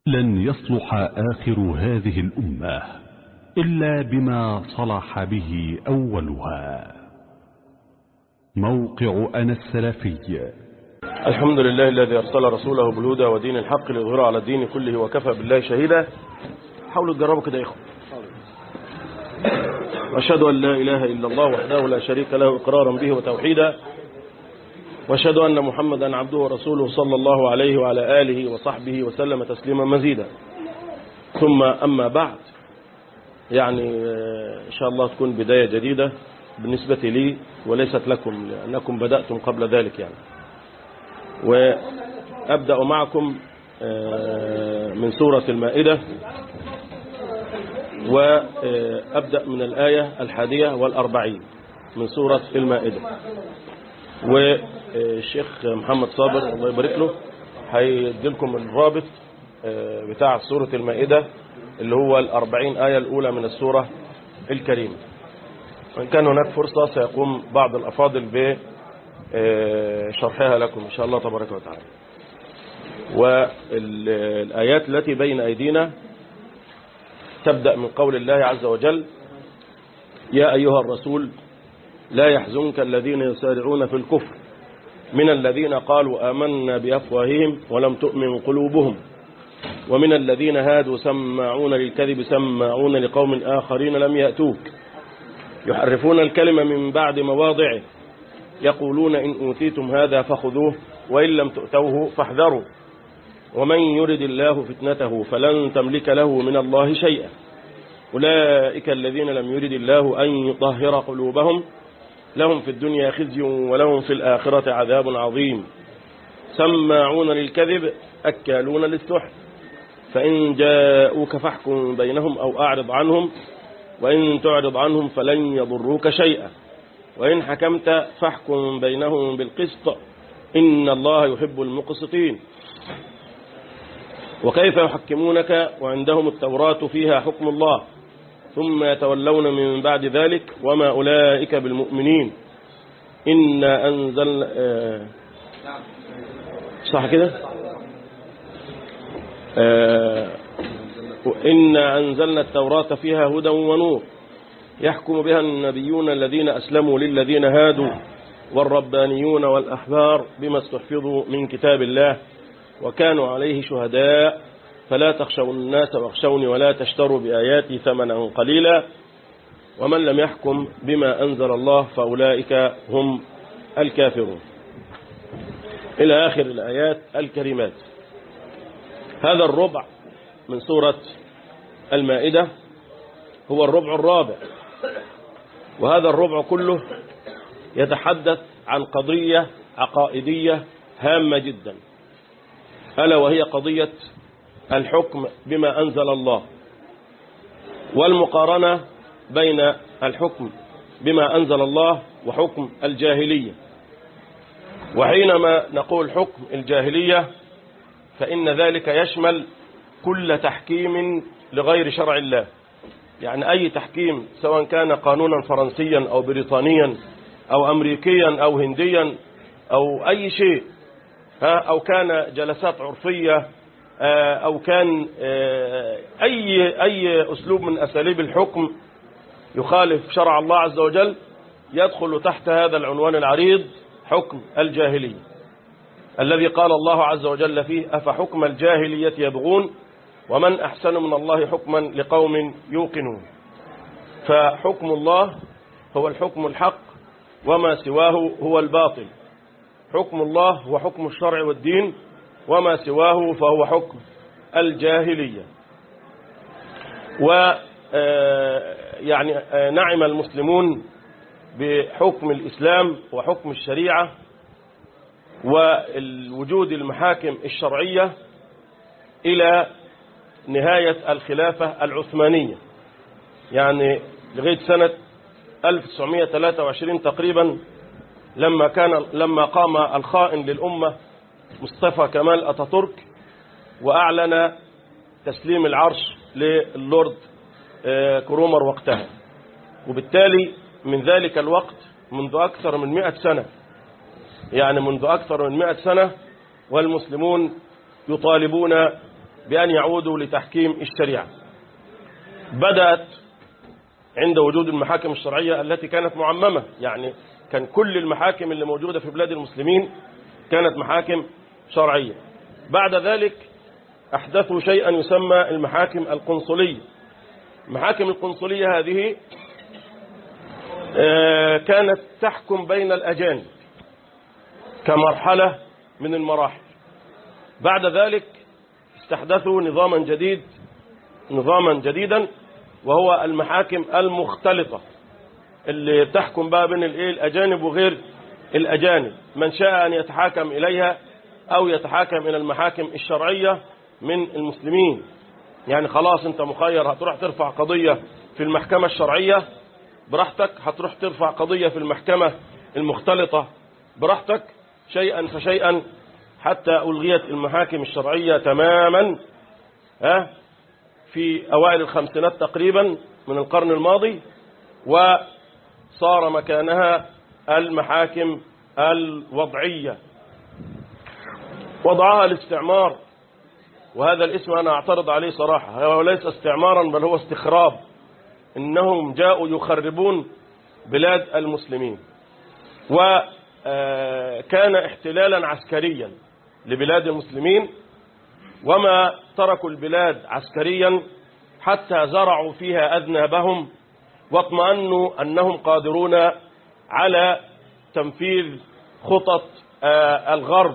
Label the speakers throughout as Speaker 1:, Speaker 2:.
Speaker 1: لن يصلح آخر هذه الأمة إلا بما صلح به أولها موقع أنا السلفي
Speaker 2: الحمد لله الذي أرسل رسوله بالهدى ودين الحق ليظهره على الدين كله وكفى بالله شهيدا حاولوا تجربوا كده يا إخوة وأشهد أن لا إله إلا الله وحده لا شريك له إقرارا به وتوحيدا وأشهد أن محمدا عبده ورسوله صلى الله عليه وعلى آله وصحبه وسلم تسليما مزيدا ثم أما بعد يعني إن شاء الله تكون بداية جديدة بالنسبة لي وليست لكم لأنكم بدأتم قبل ذلك يعني وأبدأ معكم من سورة المائدة وأبدأ من الآية الحادية والأربعين من سورة المائدة والشيخ محمد صابر الله يبارك له هيديلكم الرابط بتاع سورة المائدة اللي هو الأربعين آية الأولى من السورة الكريمة وإن كان هناك فرصة سيقوم بعض الأفاضل بشرحها لكم إن شاء الله تبارك وتعالى والآيات التي بين أيدينا تبدأ من قول الله عز وجل يا أيها الرسول لا يحزنك الذين يسارعون في الكفر من الذين قالوا آمنا بأفواههم ولم تؤمن قلوبهم ومن الذين هادوا سماعون للكذب سماعون لقوم آخرين لم يأتوك يحرفون الكلمة من بعد مواضعه يقولون إن أوتيتم هذا فخذوه وإن لم تؤتوه فاحذروا ومن يرد الله فتنته فلن تملك له من الله شيئا أولئك الذين لم يرد الله أن يطهر قلوبهم لهم في الدنيا خزي ولهم في الآخرة عذاب عظيم سماعون للكذب أكالون للسحت فإن جاءوك فاحكم بينهم أو أعرض عنهم وإن تعرض عنهم فلن يضروك شيئا وإن حكمت فاحكم بينهم بالقسط إن الله يحب المقسطين وكيف يحكمونك وعندهم التوراة فيها حكم الله ثم يتولون من بعد ذلك وما أولئك بالمؤمنين إنا أنزل آه صح كده آه إنا أنزلنا التوراة فيها هدى ونور يحكم بها النبيون الذين أسلموا للذين هادوا والربانيون والأحبار بما استحفظوا من كتاب الله وكانوا عليه شهداء فلا تخشوا الناس واخشوني ولا تشتروا بآياتي ثمنا قليلا ومن لم يحكم بما أنزل الله فأولئك هم الكافرون إلى آخر الآيات الكريمات هذا الربع من سورة المائدة هو الربع الرابع وهذا الربع كله يتحدث عن قضية عقائدية هامة جدا ألا وهي قضية الحكم بما أنزل الله والمقارنة بين الحكم بما أنزل الله وحكم الجاهلية وحينما نقول حكم الجاهلية فإن ذلك يشمل كل تحكيم لغير شرع الله يعني أي تحكيم سواء كان قانونا فرنسيا أو بريطانيا أو أمريكيا أو هنديا أو أي شيء أو كان جلسات عرفية أو كان أي, أي أسلوب من أساليب الحكم يخالف شرع الله عز وجل يدخل تحت هذا العنوان العريض حكم الجاهلية الذي قال الله عز وجل فيه أفحكم الجاهلية يبغون ومن أحسن من الله حكما لقوم يوقنون فحكم الله هو الحكم الحق وما سواه هو الباطل حكم الله هو حكم الشرع والدين وما سواه فهو حكم الجاهلية و يعني نعم المسلمون بحكم الإسلام وحكم الشريعة والوجود المحاكم الشرعية إلى نهاية الخلافة العثمانية يعني لغاية سنة 1923 تقريبا لما كان لما قام الخائن للأمة مصطفى كمال أتاتورك وأعلن تسليم العرش للورد كرومر وقتها وبالتالي من ذلك الوقت منذ أكثر من مئة سنة يعني منذ أكثر من مئة سنة والمسلمون يطالبون بأن يعودوا لتحكيم الشريعة بدأت عند وجود المحاكم الشرعية التي كانت معممة يعني كان كل المحاكم اللي موجودة في بلاد المسلمين كانت محاكم شرعية بعد ذلك أحدثوا شيئا يسمى المحاكم القنصلية المحاكم القنصلية هذه كانت تحكم بين الأجانب كمرحلة من المراحل بعد ذلك استحدثوا نظاما جديد نظاما جديدا وهو المحاكم المختلطة اللي تحكم بقى بين الايه الاجانب وغير الاجانب من شاء ان يتحاكم اليها او يتحاكم الى المحاكم الشرعية من المسلمين يعني خلاص انت مخير هتروح ترفع قضية في المحكمة الشرعية براحتك هتروح ترفع قضية في المحكمة المختلطة براحتك شيئا فشيئا حتى ألغيت المحاكم الشرعية تماما ها في أوائل الخمسينات تقريبا من القرن الماضي وصار مكانها المحاكم الوضعية وضعها الاستعمار وهذا الاسم أنا أعترض عليه صراحة هو ليس استعمارا بل هو استخراب إنهم جاءوا يخربون بلاد المسلمين وكان احتلالا عسكريا لبلاد المسلمين وما تركوا البلاد عسكريا حتى زرعوا فيها أذنابهم واطمأنوا أنهم قادرون على تنفيذ خطط الغرب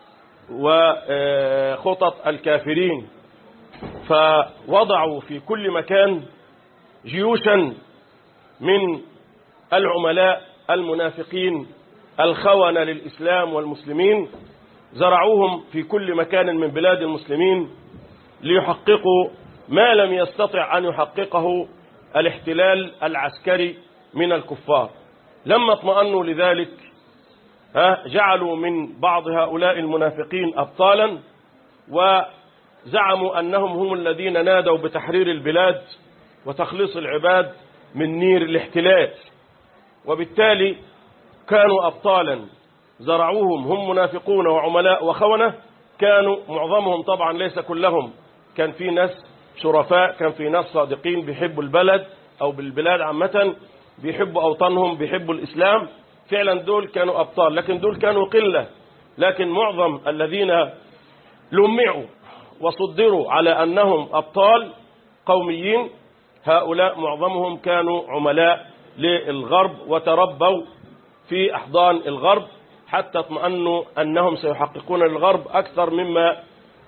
Speaker 2: وخطط الكافرين فوضعوا في كل مكان جيوشا من العملاء المنافقين الخونة للإسلام والمسلمين زرعوهم في كل مكان من بلاد المسلمين ليحققوا ما لم يستطع أن يحققه الاحتلال العسكري من الكفار لما اطمأنوا لذلك جعلوا من بعض هؤلاء المنافقين أبطالا وزعموا أنهم هم الذين نادوا بتحرير البلاد وتخليص العباد من نير الاحتلال وبالتالي كانوا أبطالا زرعوهم هم منافقون وعملاء وخونة كانوا معظمهم طبعا ليس كلهم كان في ناس شرفاء كان في ناس صادقين بيحبوا البلد أو بالبلاد عامة بيحبوا أوطانهم بيحبوا الإسلام فعلا دول كانوا أبطال لكن دول كانوا قلة لكن معظم الذين لمعوا وصدروا على أنهم أبطال قوميين هؤلاء معظمهم كانوا عملاء للغرب وتربوا في أحضان الغرب حتى اطمأنوا أنهم سيحققون للغرب أكثر مما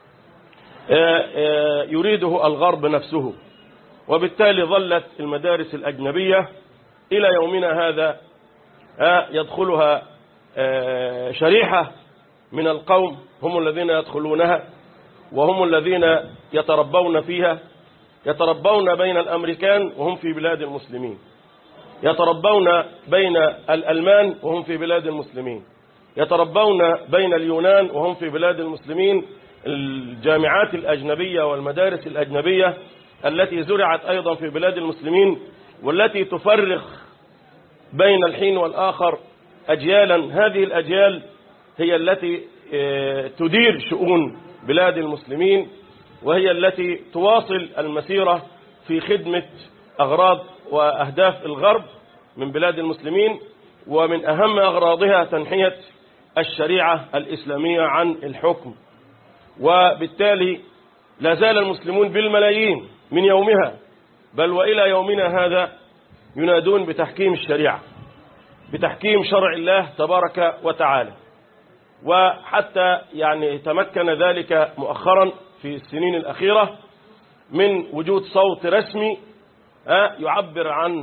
Speaker 2: يريده الغرب نفسه وبالتالي ظلت المدارس الأجنبية إلى يومنا هذا يدخلها شريحة من القوم هم الذين يدخلونها وهم الذين يتربون فيها يتربون بين الأمريكان وهم في بلاد المسلمين يتربون بين الألمان وهم في بلاد المسلمين يتربون بين اليونان وهم في بلاد المسلمين الجامعات الأجنبية والمدارس الأجنبية التي زرعت أيضا في بلاد المسلمين والتي تفرخ بين الحين والآخر أجيالا هذه الأجيال هي التي تدير شؤون بلاد المسلمين وهي التي تواصل المسيرة في خدمة أغراض وأهداف الغرب من بلاد المسلمين ومن أهم أغراضها تنحية الشريعة الإسلامية عن الحكم وبالتالي لا زال المسلمون بالملايين من يومها بل وإلى يومنا هذا ينادون بتحكيم الشريعة بتحكيم شرع الله تبارك وتعالى وحتى يعني تمكن ذلك مؤخرا في السنين الأخيرة من وجود صوت رسمي يعبر عن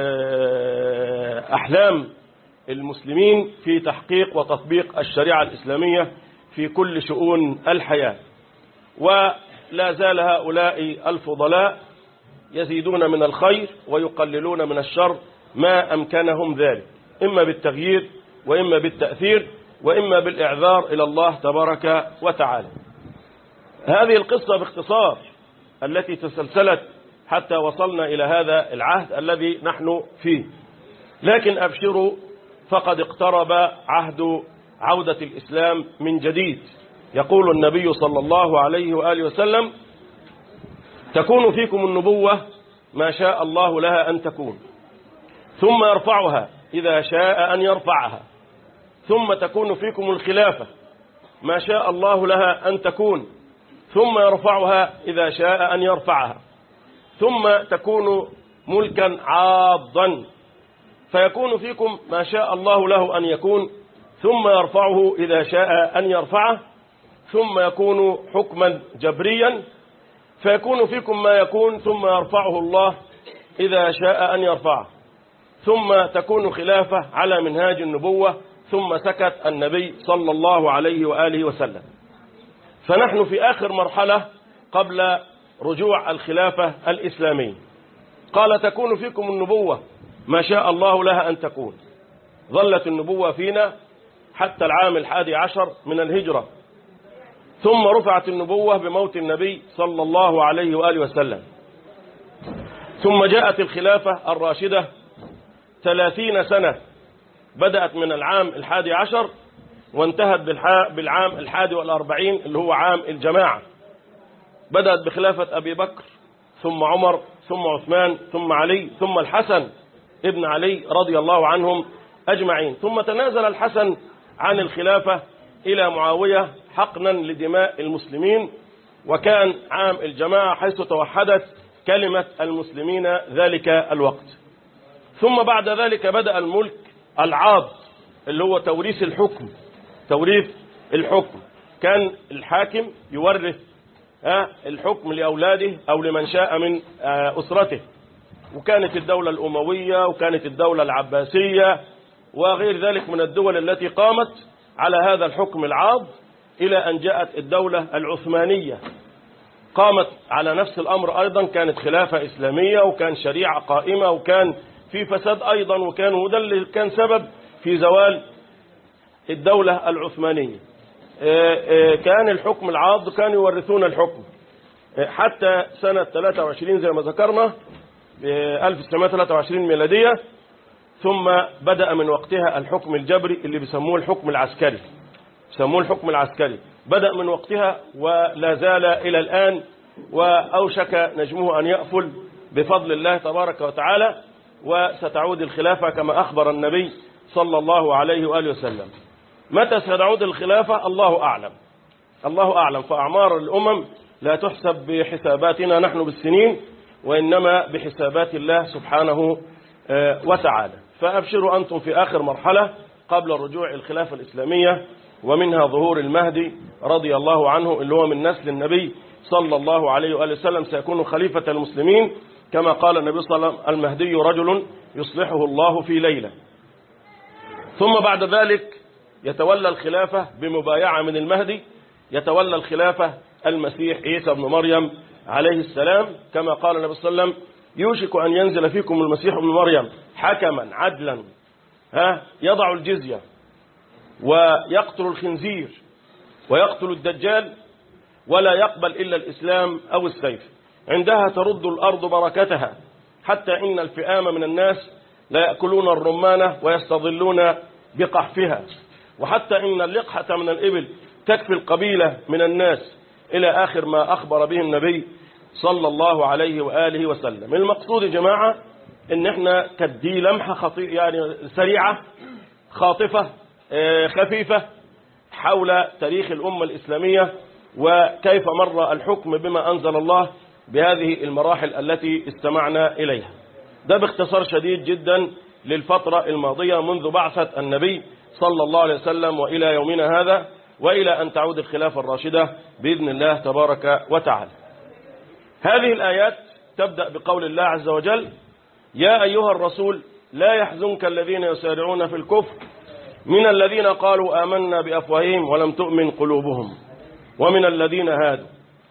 Speaker 2: أحلام المسلمين في تحقيق وتطبيق الشريعة الإسلامية في كل شؤون الحياة ولا زال هؤلاء الفضلاء يزيدون من الخير ويقللون من الشر ما أمكنهم ذلك إما بالتغيير وإما بالتأثير وإما بالإعذار إلى الله تبارك وتعالى هذه القصة باختصار التي تسلسلت حتى وصلنا إلى هذا العهد الذي نحن فيه لكن أبشروا فقد اقترب عهد عودة الإسلام من جديد يقول النبي صلى الله عليه وآله وسلم تكون فيكم النبوة ما شاء الله لها أن تكون ثم يرفعها إذا شاء أن يرفعها ثم تكون فيكم الخلافة ما شاء الله لها أن تكون ثم يرفعها إذا شاء أن يرفعها ثم تكون ملكا عاضا فيكون فيكم ما شاء الله له أن يكون ثم يرفعه إذا شاء أن يرفعه ثم يكون حكما جبريا فيكون فيكم ما يكون ثم يرفعه الله إذا شاء أن يرفعه ثم تكون خلافة على منهاج النبوة ثم سكت النبي صلى الله عليه وآله وسلم فنحن في آخر مرحلة قبل رجوع الخلافة الإسلامية قال تكون فيكم النبوة ما شاء الله لها أن تكون ظلت النبوة فينا حتى العام الحادي عشر من الهجرة ثم رفعت النبوة بموت النبي صلى الله عليه وآله وسلم ثم جاءت الخلافة الراشدة ثلاثين سنة بدأت من العام الحادي عشر وانتهت بالعام الحادي والأربعين اللي هو عام الجماعة بدأت بخلافة أبي بكر ثم عمر ثم عثمان ثم علي ثم الحسن ابن علي رضي الله عنهم أجمعين ثم تنازل الحسن عن الخلافة إلى معاوية حقنا لدماء المسلمين وكان عام الجماعة حيث توحدت كلمة المسلمين ذلك الوقت ثم بعد ذلك بدأ الملك العاض اللي هو توريث الحكم توريث الحكم كان الحاكم يورث الحكم لأولاده أو لمن شاء من أسرته وكانت الدولة الأموية وكانت الدولة العباسية وغير ذلك من الدول التي قامت على هذا الحكم العاض إلى أن جاءت الدولة العثمانية قامت على نفس الأمر أيضا كانت خلافة إسلامية وكان شريعة قائمة وكان في فساد أيضا وكان وده اللي كان سبب في زوال الدولة العثمانية كان الحكم العاض كانوا يورثون الحكم حتى سنة 23 زي ما ذكرنا 1923 ميلادية ثم بدأ من وقتها الحكم الجبري اللي بيسموه الحكم العسكري بيسموه الحكم العسكري بدأ من وقتها ولا زال إلى الآن وأوشك نجمه أن يأفل بفضل الله تبارك وتعالى وستعود الخلافة كما أخبر النبي صلى الله عليه وآله وسلم متى ستعود الخلافة الله أعلم الله أعلم فأعمار الأمم لا تحسب بحساباتنا نحن بالسنين وإنما بحسابات الله سبحانه وتعالى فأبشروا أنتم في آخر مرحلة قبل رجوع الخلافة الإسلامية ومنها ظهور المهدي رضي الله عنه اللي هو من نسل النبي صلى الله عليه وآله وسلم سيكون خليفة المسلمين كما قال النبي صلى الله عليه وسلم المهدي رجل يصلحه الله في ليلة ثم بعد ذلك يتولى الخلافة بمبايعة من المهدي يتولى الخلافة المسيح عيسى بن مريم عليه السلام كما قال النبي صلى الله عليه وسلم يوشك أن ينزل فيكم المسيح ابن مريم حكما عدلا ها يضع الجزية ويقتل الخنزير ويقتل الدجال ولا يقبل إلا الإسلام أو السيف عندها ترد الأرض بركتها حتى إن الفئام من الناس لا يأكلون الرمانة ويستظلون بقحفها وحتى إن اللقحة من الإبل تكفي القبيلة من الناس إلى آخر ما أخبر به النبي صلى الله عليه وآله وسلم المقصود يا جماعة إن إحنا كدي لمحة خطي يعني سريعة خاطفة خفيفة حول تاريخ الأمة الإسلامية وكيف مر الحكم بما أنزل الله بهذه المراحل التي استمعنا إليها ده باختصار شديد جدا للفترة الماضية منذ بعثة النبي صلى الله عليه وسلم وإلى يومنا هذا وإلى أن تعود الخلافة الراشدة بإذن الله تبارك وتعالى هذه الآيات تبدأ بقول الله عز وجل يا أيها الرسول لا يحزنك الذين يسارعون في الكفر من الذين قالوا آمنا بأفواههم ولم تؤمن قلوبهم ومن الذين هادوا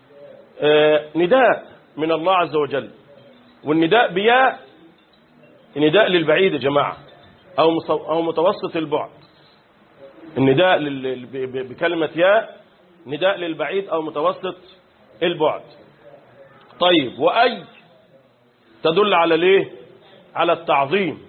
Speaker 2: آه نداء من الله عز وجل والنداء بياء نداء للبعيد يا جماعة أو أو متوسط البعد النداء بكلمة ياء نداء للبعيد أو متوسط البعد طيب وأي تدل على ليه على التعظيم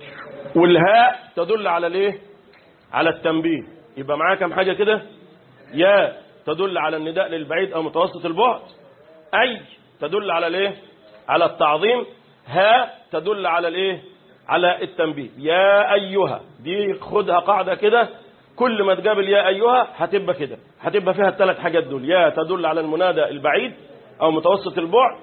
Speaker 2: والهاء تدل على ليه على التنبيه يبقى معايا كم حاجة كده يا تدل على النداء للبعيد أو متوسط البعد أي تدل على الايه على التعظيم ها تدل على الايه على التنبيه يا أيها دي خدها قاعدة كده كل ما تقابل يا أيها هتبقى كده هتبقى فيها الثلاث حاجات دول يا تدل على المنادى البعيد أو متوسط البعد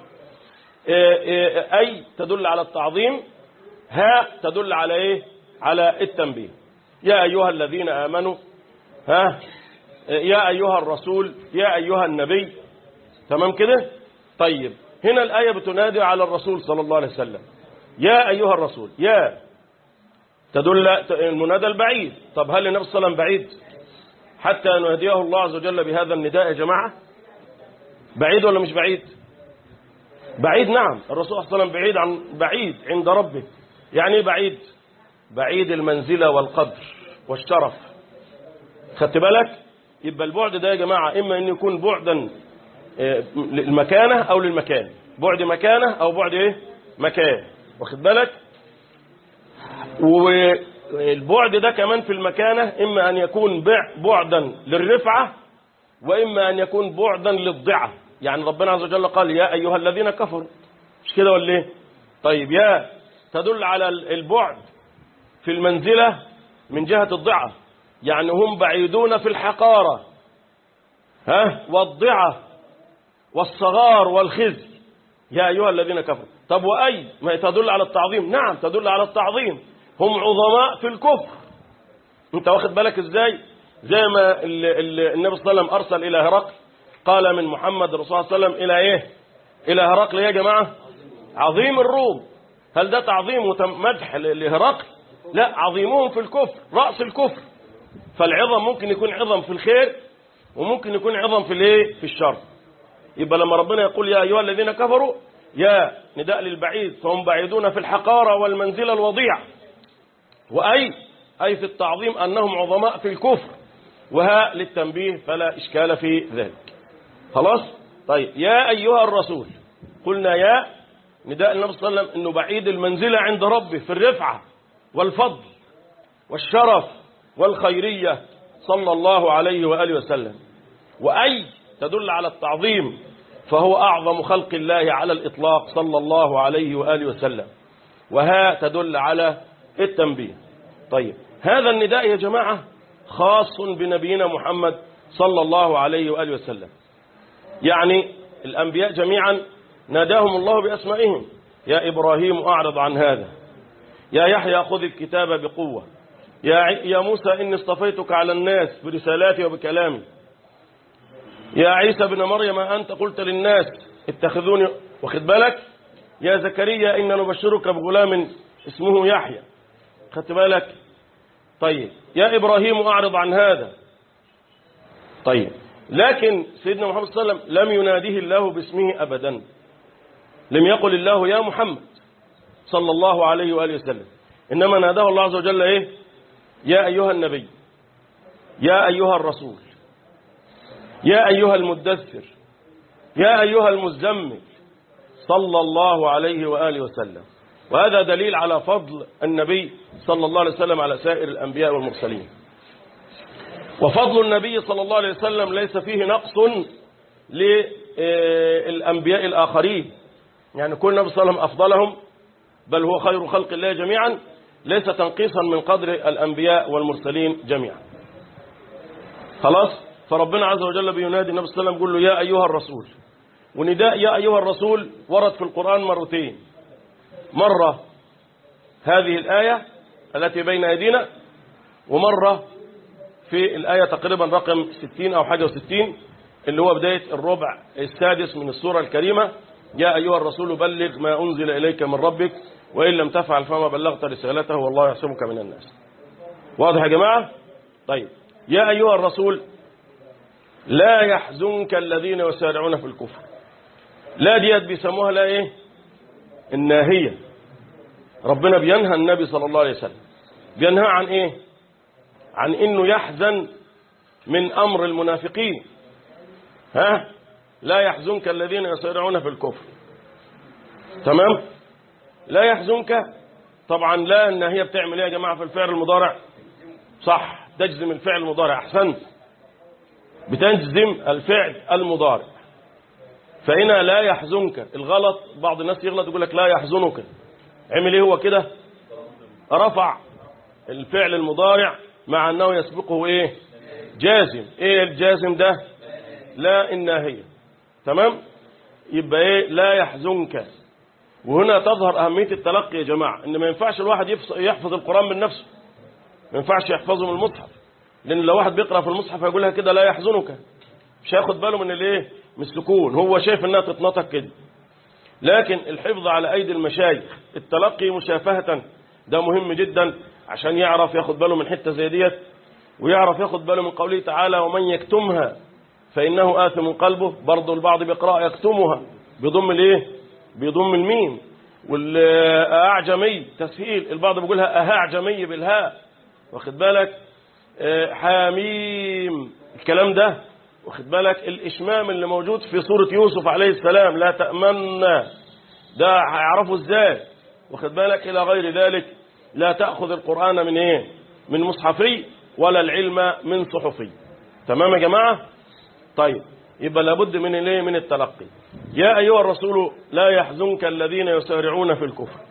Speaker 2: أي تدل على التعظيم ها تدل على إيه على التنبيه يا أيها الذين آمنوا ها يا أيها الرسول يا أيها النبي تمام كده طيب هنا الآية بتنادي على الرسول صلى الله عليه وسلم يا أيها الرسول يا تدل المنادى البعيد طب هل النبي صلى الله عليه وسلم بعيد حتى يناديه الله عز وجل بهذا النداء يا جماعة بعيد ولا مش بعيد بعيد نعم الرسول صلى الله عليه وسلم بعيد عن بعيد عند ربه يعني ايه بعيد بعيد المنزلة والقدر والشرف خدت بالك يبقى البعد ده يا جماعة إما أن يكون بعدا للمكانة أو للمكان بعد مكانة أو بعد إيه مكان واخد بالك والبعد ده كمان في المكانة إما أن يكون بعدا للرفعة وإما أن يكون بعدا للضعة يعني ربنا عز وجل قال يا أيها الذين كفروا مش كده ولا ايه طيب يا تدل على البعد في المنزلة من جهة الضعة يعني هم بعيدون في الحقارة ها والضعة والصغار والخزي يا أيها الذين كفروا طب وأي ما تدل على التعظيم نعم تدل على التعظيم هم عظماء في الكفر انت واخد بالك ازاي زي ما النبي صلى الله عليه وسلم أرسل إلى هرقل قال من محمد الرسول صلى الله عليه وسلم إلى إيه إلى هرقل يا جماعة عظيم الروم هل ده تعظيم ومدح لهرقل لا عظيمهم في الكفر رأس الكفر فالعظم ممكن يكون عظم في الخير وممكن يكون عظم في الايه في الشر يبقى لما ربنا يقول يا أيها الذين كفروا يا نداء للبعيد فهم بعيدون في الحقارة والمنزلة الوضيع وأي أي في التعظيم أنهم عظماء في الكفر وها للتنبيه فلا إشكال في ذلك خلاص طيب يا أيها الرسول قلنا يا نداء النبي صلى الله عليه وسلم أنه بعيد المنزلة عند ربه في الرفعة والفضل والشرف والخيرية صلى الله عليه وآله وسلم وأي تدل على التعظيم فهو أعظم خلق الله على الإطلاق صلى الله عليه وآله وسلم وها تدل على التنبيه طيب هذا النداء يا جماعة خاص بنبينا محمد صلى الله عليه وآله وسلم يعني الأنبياء جميعا ناداهم الله بأسمائهم يا إبراهيم أعرض عن هذا يا يحيى خذ الكتاب بقوة يا, يا موسى إني اصطفيتك على الناس برسالاتي وبكلامي يا عيسى بن مريم أنت قلت للناس اتخذوني واخد بالك يا زكريا إن نبشرك بغلام اسمه يحيى خدت بالك طيب يا إبراهيم أعرض عن هذا طيب لكن سيدنا محمد صلى الله عليه وسلم لم يناديه الله باسمه أبدا لم يقل الله يا محمد صلى الله عليه وآله وسلم إنما ناداه الله عز وجل إيه يا أيها النبي يا أيها الرسول يا أيها المدثر يا أيها المزمل صلى الله عليه وآله وسلم وهذا دليل على فضل النبي صلى الله عليه وسلم على سائر الأنبياء والمرسلين وفضل النبي صلى الله عليه وسلم ليس فيه نقص للأنبياء الآخرين يعني كل نبي صلى الله عليه وسلم أفضلهم بل هو خير خلق الله جميعا ليس تنقيصا من قدر الأنبياء والمرسلين جميعا خلاص فربنا عز وجل بينادي النبي صلى الله عليه وسلم يقول له يا أيها الرسول ونداء يا أيها الرسول ورد في القرآن مرتين مرة هذه الآية التي بين أيدينا ومرة في الآية تقريبا رقم 60 أو حاجة وستين اللي هو بداية الربع السادس من السورة الكريمة يا أيها الرسول بلغ ما أنزل إليك من ربك وإن لم تفعل فما بلغت رسالته والله يحسبك من الناس واضح يا جماعة طيب يا أيها الرسول لا يحزنك الذين يسارعون في الكفر لا ديت بيسموها لا ايه الناهية ربنا بينهى النبي صلى الله عليه وسلم بينهى عن ايه عن انه يحزن من امر المنافقين ها لا يحزنك الذين يسارعون في الكفر تمام لا يحزنك طبعا لا ان هي بتعمل ايه يا جماعه في الفعل المضارع صح تجزم الفعل المضارع احسنت بتجزم الفعل المضارع فهنا لا يحزنك الغلط بعض الناس يغلط يقول لك لا يحزنك عمل ايه هو كده رفع الفعل المضارع مع انه يسبقه ايه جازم ايه الجازم ده لا الناهية تمام يبقى ايه لا يحزنك وهنا تظهر أهمية التلقي يا جماعة إن ما ينفعش الواحد يفص- يحفظ القرآن من نفسه ما ينفعش يحفظه من المصحف لأن لو واحد بيقرأ في المصحف هيقولها كده لا يحزنك مش هياخد باله من الايه من السكون هو شايف انها تتنطق كده لكن الحفظ على أيدي المشايخ التلقي مشافهة ده مهم جدا عشان يعرف ياخد باله من حتة زي ديت ويعرف ياخد باله من قوله تعالى ومن يكتمها فإنه آثم قلبه برضه البعض بيقرأ يكتمها بيضم الايه بيضم الميم والأعجمي تسهيل البعض بيقولها أهاعجمي بالهاء واخد بالك آه، حاميم الكلام ده واخد بالك الإشمام اللي موجود في سورة يوسف عليه السلام لا تأمنا ده هيعرفوا ازاي واخد بالك إلى غير ذلك لا تأخذ القرآن من ايه من مصحفي ولا العلم من صحفي تمام يا جماعة طيب يبقى لابد من الايه من التلقي يا ايها الرسول لا يحزنك الذين يسارعون في الكفر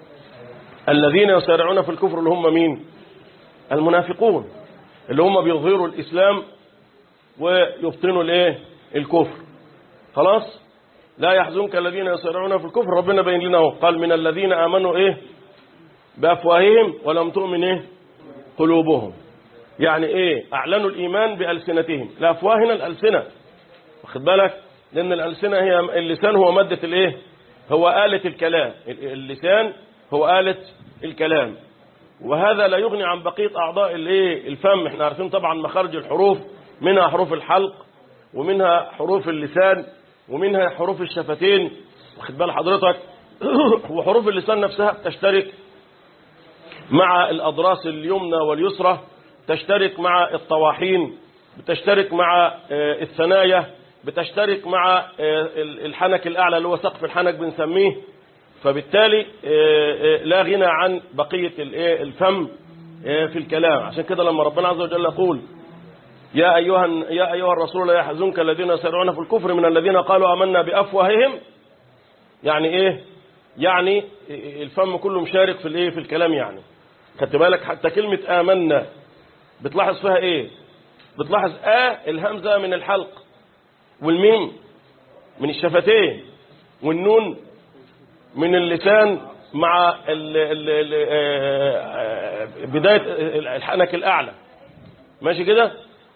Speaker 2: الذين يسارعون في الكفر اللي هم مين المنافقون اللي هم بيظهروا الاسلام ويبطنوا الايه الكفر خلاص لا يحزنك الذين يسارعون في الكفر ربنا بين لنا اهو قال من الذين امنوا ايه بافواههم ولم تؤمن ايه قلوبهم يعني ايه اعلنوا الايمان بالسنتهم الافواه هنا الالسنه واخد بالك لان الالسنه هي اللسان هو ماده الايه هو آلة الكلام اللسان هو آلة الكلام وهذا لا يغني عن بقية أعضاء الايه الفم احنا عارفين طبعا مخارج الحروف منها حروف الحلق ومنها حروف اللسان ومنها حروف الشفتين واخد بال حضرتك وحروف اللسان نفسها بتشترك مع الأضراس اليمنى واليسرى تشترك مع الطواحين بتشترك مع آه، الثنايا بتشترك مع آه، الحنك الأعلى اللي هو سقف الحنك بنسميه فبالتالي آه، آه، لا غنى عن بقية الإيه؟ الفم آه، في الكلام عشان كده لما ربنا عز وجل يقول يا أيها يا أيها الرسول لا يحزنك الذين يسارعون في الكفر من الذين قالوا آمنا بأفواههم يعني إيه يعني الفم كله مشارك في الإيه في الكلام يعني خدت بالك حتى كلمة آمنا بتلاحظ فيها إيه بتلاحظ آ الهمزة من الحلق والميم من الشفتين والنون من اللسان مع ال ال ال آه، بداية الحنك الأعلى ماشي كده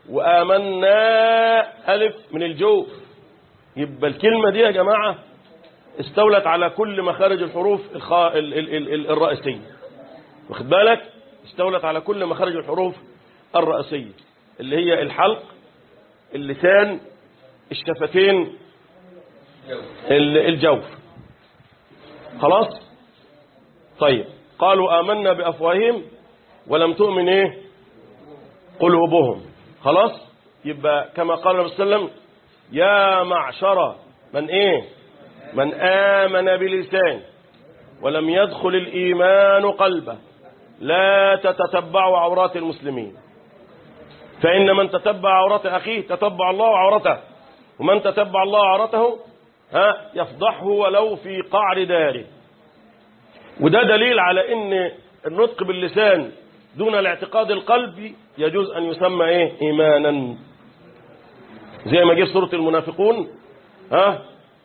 Speaker 2: وآمنا ألف من الجوف يبقى الكلمة دي يا جماعة استولت على كل مخارج الحروف الخا... ال... ال... ال... ال- الرئيسية واخد بالك استولت على كل مخارج الحروف الرئيسية اللي هي الحلق اللسان الشفتين ال- الجوف خلاص طيب قالوا آمنا بأفواههم ولم تؤمن ايه قلوبهم خلاص يبقى كما قال النبي صلى الله عليه وسلم يا معشر من ايه من آمن بلسان ولم يدخل الإيمان قلبه لا تتتبعوا عورات المسلمين فإن من تتبع عورات أخيه تتبع الله عورته ومن تتبع الله عورته ها يفضحه ولو في قعر داره وده دليل على ان النطق باللسان دون الاعتقاد القلبي يجوز ان يسمى ايه ايمانا زي ما جه في سوره المنافقون ها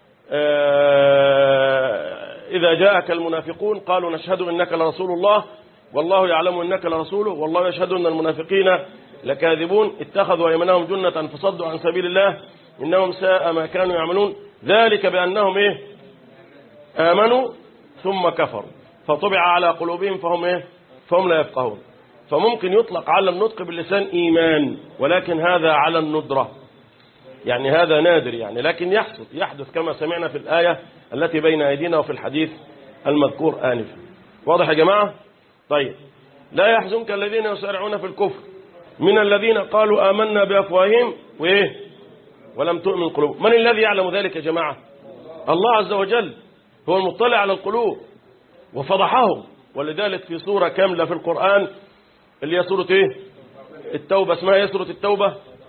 Speaker 2: آه اذا جاءك المنافقون قالوا نشهد انك لرسول الله والله يعلم انك لرسوله والله يشهد ان المنافقين لكاذبون اتخذوا ايمانهم جنة فصدوا عن سبيل الله انهم ساء ما كانوا يعملون ذلك بانهم ايه آمنوا ثم كفروا فطبع على قلوبهم فهم إيه؟ فهم لا يفقهون فممكن يطلق على النطق باللسان إيمان ولكن هذا على الندرة يعني هذا نادر يعني لكن يحدث يحدث كما سمعنا في الآية التي بين أيدينا وفي الحديث المذكور آنفا واضح يا جماعة طيب لا يحزنك الذين يسارعون في الكفر من الذين قالوا آمنا بأفواههم وإيه ولم تؤمن قلوب من الذي يعلم ذلك يا جماعة الله عز وجل هو المطلع على القلوب وفضحهم ولذلك في سورة كاملة في القرآن اللي هي سورة ايه التوبة اسمها ايه سورة التوبة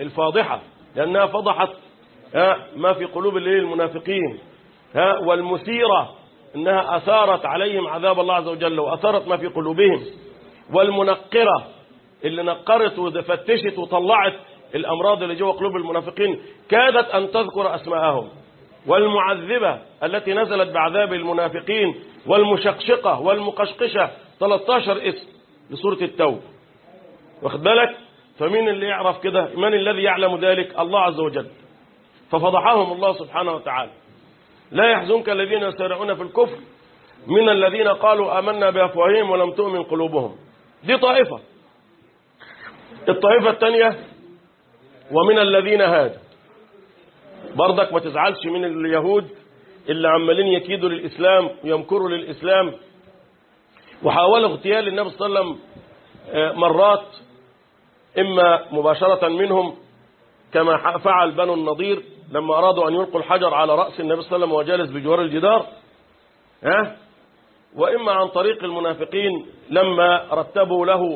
Speaker 2: الفاضحة لأنها فضحت ها ما في قلوب الايه المنافقين ها والمثيرة انها اثارت عليهم عذاب الله عز وجل واثارت ما في قلوبهم والمنقرة اللي نقرت وفتشت وطلعت الامراض اللي جوه قلوب المنافقين كادت ان تذكر اسماءهم والمعذبة التي نزلت بعذاب المنافقين والمشقشقة والمقشقشة 13 اسم لسورة التوبة واخد بالك فمين اللي يعرف كده من الذي يعلم ذلك الله عز وجل ففضحهم الله سبحانه وتعالى لا يحزنك الذين يسارعون في الكفر من الذين قالوا آمنا بأفواههم ولم تؤمن قلوبهم دي طائفة الطائفة الثانية ومن الذين هادوا برضك ما تزعلش من اليهود اللي عمالين يكيدوا للإسلام ويمكروا للإسلام وحاولوا اغتيال النبي صلى الله عليه وسلم مرات إما مباشرة منهم كما فعل بنو النضير لما أرادوا أن يلقوا الحجر على رأس النبي صلى الله عليه وسلم وهو جالس بجوار الجدار ها وإما عن طريق المنافقين لما رتبوا له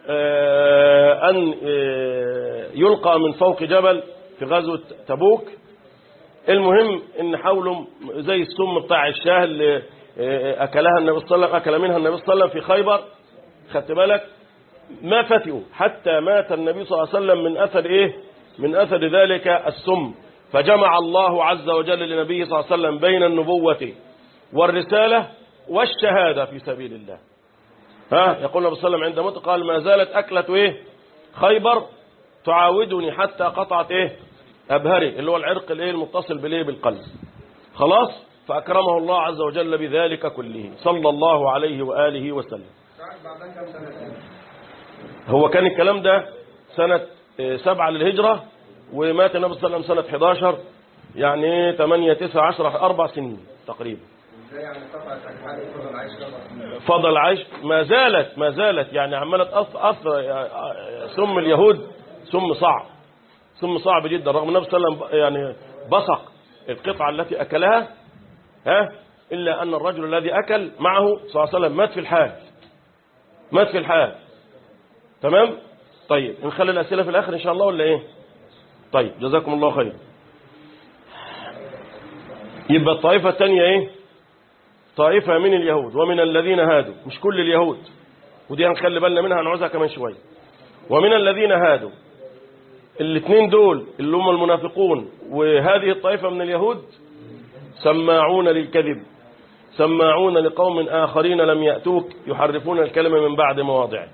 Speaker 2: أن يلقى من فوق جبل في غزوة تبوك المهم ان حاولوا زي السم بتاع الشاه اللي اكلها النبي صلى الله عليه وسلم اكل منها النبي صلى الله عليه وسلم في خيبر خدت بالك ما فتئوا حتى مات النبي صلى الله عليه وسلم من اثر ايه من اثر ذلك السم فجمع الله عز وجل لنبيه صلى الله عليه وسلم بين النبوة والرسالة والشهادة في سبيل الله ها يقول النبي صلى الله عليه وسلم عند موته قال ما زالت أكلة إيه خيبر تعاودني حتى قطعت إيه أبهري اللي هو العرق الإيه المتصل بالإيه بالقلب خلاص فأكرمه الله عز وجل بذلك كله صلى الله عليه وآله وسلم هو كان الكلام ده سنة سبعة للهجرة ومات النبي صلى الله عليه وسلم سنة 11 يعني 8 9 10 أربع سنين تقريبا فضل عيش ما زالت ما زالت يعني عمالة أث أث سم اليهود سم صعب سم صعب جدا رغم النبي صلى الله عليه وسلم يعني بصق القطعة التي أكلها ها إلا أن الرجل الذي أكل معه صلى الله عليه وسلم مات في الحال مات في الحال تمام طيب نخلي الأسئلة في الآخر إن شاء الله ولا إيه طيب جزاكم الله خير يبقى الطائفة الثانية إيه طائفة من اليهود ومن الذين هادوا مش كل اليهود ودي هنخلي بالنا منها هنعوزها كمان شوية ومن الذين هادوا الاثنين دول اللي هم المنافقون وهذه الطائفة من اليهود سماعون للكذب سماعون لقوم آخرين لم يأتوك يحرفون الكلمة من بعد مواضعه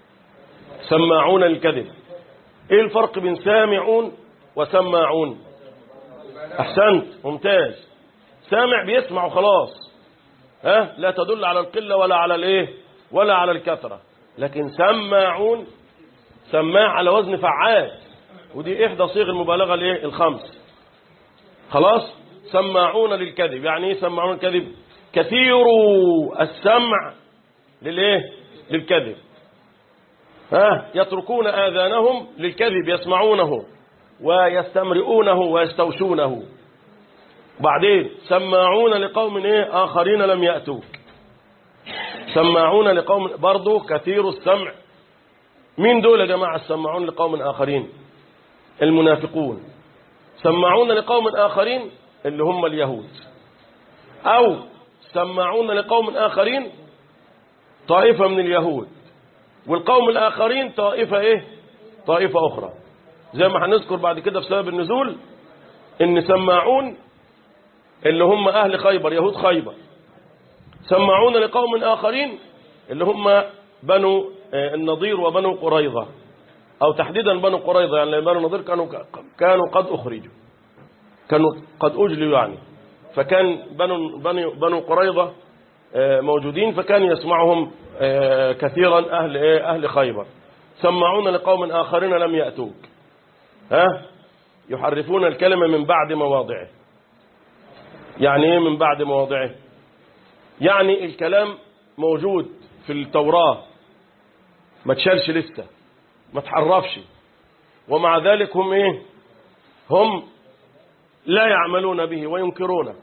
Speaker 2: سماعون للكذب ايه الفرق بين سامعون وسماعون احسنت ممتاز سامع بيسمع وخلاص ها لا تدل على القلة ولا على الايه ولا على الكثرة لكن سماعون سماع على وزن فعال ودي احدى صيغ المبالغة الايه الخمس خلاص سماعون للكذب يعني ايه سماعون الكذب كثير السمع للايه للكذب ها يتركون آذانهم للكذب يسمعونه ويستمرئونه ويستوشونه بعدين سماعون لقوم ايه آخرين لم يأتوك سماعون لقوم برضو كثير السمع مين دول يا جماعة السماعون لقوم آخرين المنافقون سماعون لقوم آخرين اللي هم اليهود أو سماعون لقوم آخرين طائفة من اليهود والقوم الآخرين طائفة إيه طائفة أخرى زي ما هنذكر بعد كده في سبب النزول إن سماعون اللي هم أهل خيبر يهود خيبر سماعون لقوم آخرين اللي هم بنو النضير وبنو قريظة أو تحديدا بنو قريظة يعني بنو النضير كانوا كانوا قد أخرجوا كانوا قد أجلوا يعني فكان بنو بنو بنو قريظة موجودين فكان يسمعهم كثيرا أهل أهل خيبر سمعون لقوم آخرين لم يأتوك ها يحرفون الكلمة من بعد مواضعه يعني ايه من بعد مواضعه يعني الكلام موجود في التوراة ما تشالش لسه ما تحرفش ومع ذلك هم ايه هم لا يعملون به وينكرونه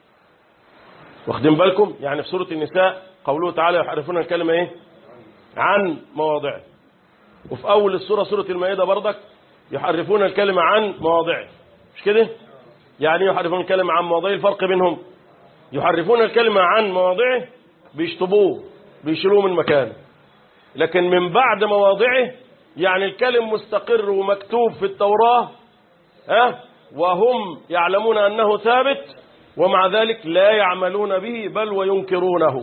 Speaker 2: واخدين بالكم يعني في سورة النساء قوله تعالى يحرفون الكلمة ايه عن مواضعه وفي اول السورة سورة المائدة برضك يحرفون الكلمة عن مواضعه مش كده يعني يحرفون الكلمة عن مواضعه الفرق بينهم يحرفون الكلمة عن مواضعه بيشطبوه بيشيلوه من مكانه لكن من بعد مواضعه يعني الكلم مستقر ومكتوب في التوراة ها وهم يعلمون أنه ثابت ومع ذلك لا يعملون به بل وينكرونه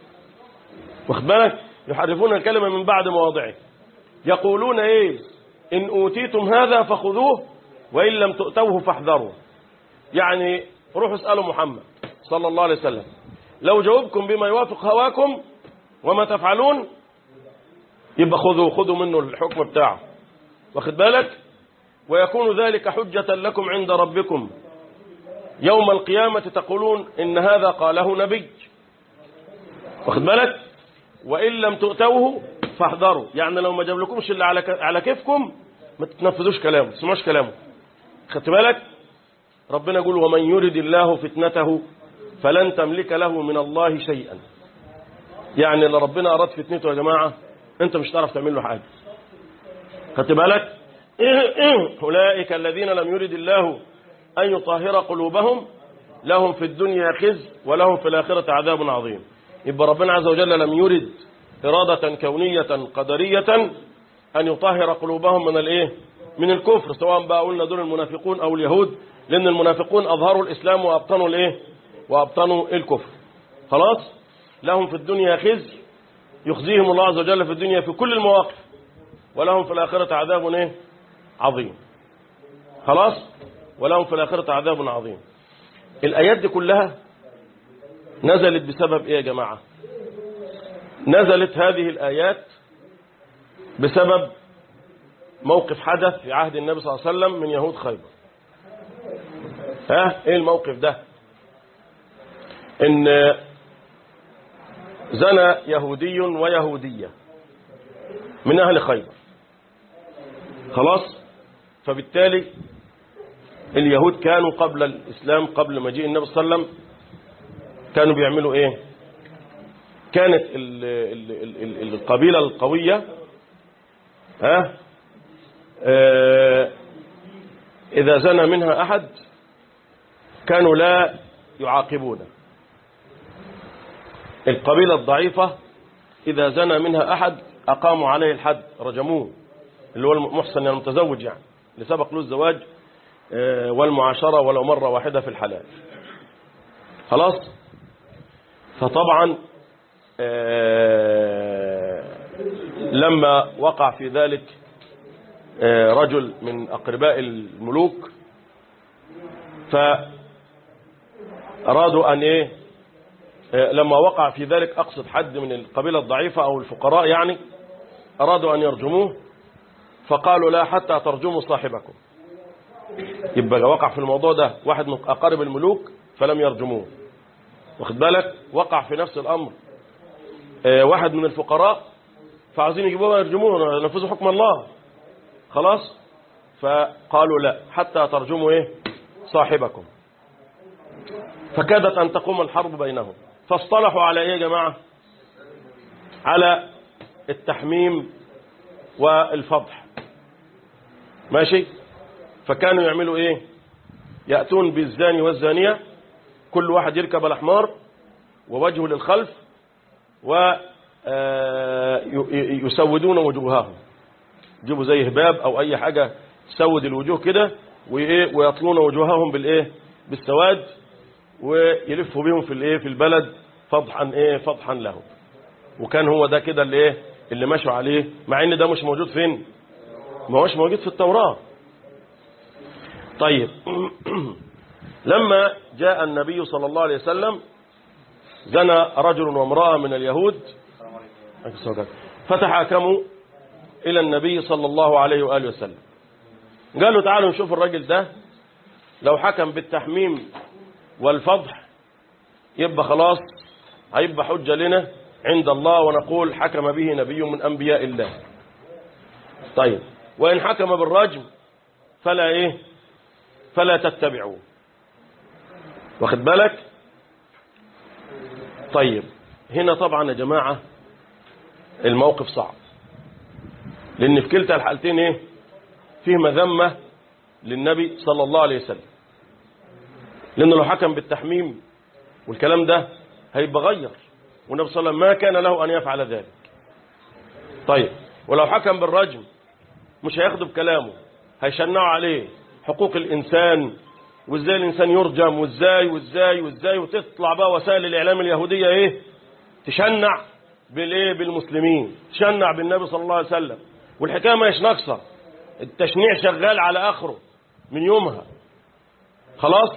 Speaker 2: واخد بالك يحرفون الكلمة من بعد مواضعه يقولون ايه ان اوتيتم هذا فخذوه وان لم تؤتوه فاحذروا يعني روحوا اسألوا محمد صلى الله عليه وسلم لو جاوبكم بما يوافق هواكم وما تفعلون يبقى خذوا خذوا منه الحكم بتاعه واخد بالك ويكون ذلك حجة لكم عند ربكم يوم القيامة تقولون إن هذا قاله نبي واخد بالك وإن لم تؤتوه فاحذروا يعني لو ما جابلكمش اللي على على كيفكم ما تتنفذوش كلامه ما تسمعوش كلامه خدت بالك ربنا يقول ومن يرد الله فتنته فلن تملك له من الله شيئا يعني اللي ربنا أراد فتنته يا جماعة انت مش هتعرف تعمل له حاجة خدت بالك أولئك الذين لم يرد الله أن يطهر قلوبهم لهم في الدنيا خزي ولهم في الآخرة عذاب عظيم يبقى ربنا عز وجل لم يرد إرادة كونية قدرية أن يطهر قلوبهم من الإيه من الكفر سواء بقى قلنا دول المنافقون أو اليهود لأن المنافقون أظهروا الإسلام وأبطنوا الإيه وأبطنوا الكفر خلاص لهم في الدنيا خزي يخزيهم الله عز وجل في الدنيا في كل المواقف ولهم في الآخرة عذاب إيه عظيم خلاص ولهم في الآخرة عذاب عظيم الآيات دي كلها نزلت بسبب إيه يا جماعة نزلت هذه الآيات بسبب موقف حدث في عهد النبي صلى الله عليه وسلم من يهود خيبر ها ايه الموقف ده ان زنى يهودي ويهودية من اهل خيبر خلاص فبالتالي اليهود كانوا قبل الاسلام قبل مجيء النبي صلى الله عليه وسلم كانوا بيعملوا ايه كانت ال ال ال ال القبيلة القوية ها آه إذا زنى منها أحد كانوا لا يعاقبونه القبيلة الضعيفة إذا زنى منها أحد أقاموا عليه الحد رجموه اللي هو المحسن يعني المتزوج يعني اللي سبق له الزواج آه والمعاشرة ولو مرة واحدة في الحلال خلاص فطبعا لما وقع في ذلك رجل من أقرباء الملوك فأرادوا أن إيه لما وقع في ذلك أقصد حد من القبيلة الضعيفة أو الفقراء يعني أرادوا أن يرجموه فقالوا لا حتى ترجموا صاحبكم يبقى وقع في الموضوع ده واحد من أقارب الملوك فلم يرجموه واخد بالك وقع في نفس الأمر اه واحد من الفقراء فعاوزين يجيبوه يرجموه ينفذوا حكم الله خلاص فقالوا لا حتى ترجموا ايه صاحبكم فكادت أن تقوم الحرب بينهم فاصطلحوا على ايه يا جماعة على التحميم والفضح ماشي فكانوا يعملوا ايه يأتون بالزاني والزانية كل واحد يركب الأحمار ووجهه للخلف ويسودون وجوههم يجيبوا زي هباب أو أي حاجة تسود الوجوه كده ويطلون وجوههم بالإيه بالسواد ويلفوا بهم في الإيه في البلد فضحا إيه فضحا لهم وكان هو ده كده اللي إيه اللي مشوا عليه مع إن ده مش موجود فين ما هوش موجود في التوراة طيب لما جاء النبي صلى الله عليه وسلم زنى رجل وامرأة من اليهود فتحاكموا إلى النبي صلى الله عليه وآله وسلم قالوا تعالوا نشوف الرجل ده لو حكم بالتحميم والفضح يبقى خلاص هيبقى حجة لنا عند الله ونقول حكم به نبي من أنبياء الله طيب وإن حكم بالرجم فلا إيه فلا تتبعوه واخد بالك طيب هنا طبعا يا جماعة الموقف صعب لأن في كلتا الحالتين إيه فيه مذمة للنبي صلى الله عليه وسلم لأنه لو حكم بالتحميم والكلام ده هيبقى غير والنبي صلى الله عليه وسلم ما كان له أن يفعل ذلك طيب ولو حكم بالرجم مش هياخده بكلامه هيشنعوا عليه حقوق الإنسان وازاي الإنسان يرجم وازاي وازاي وازاي وتطلع بقى وسائل الإعلام اليهودية ايه تشنع بالايه بالمسلمين تشنع بالنبي صلى الله عليه وسلم والحكاية ما هيش ناقصة التشنيع شغال على آخره من يومها خلاص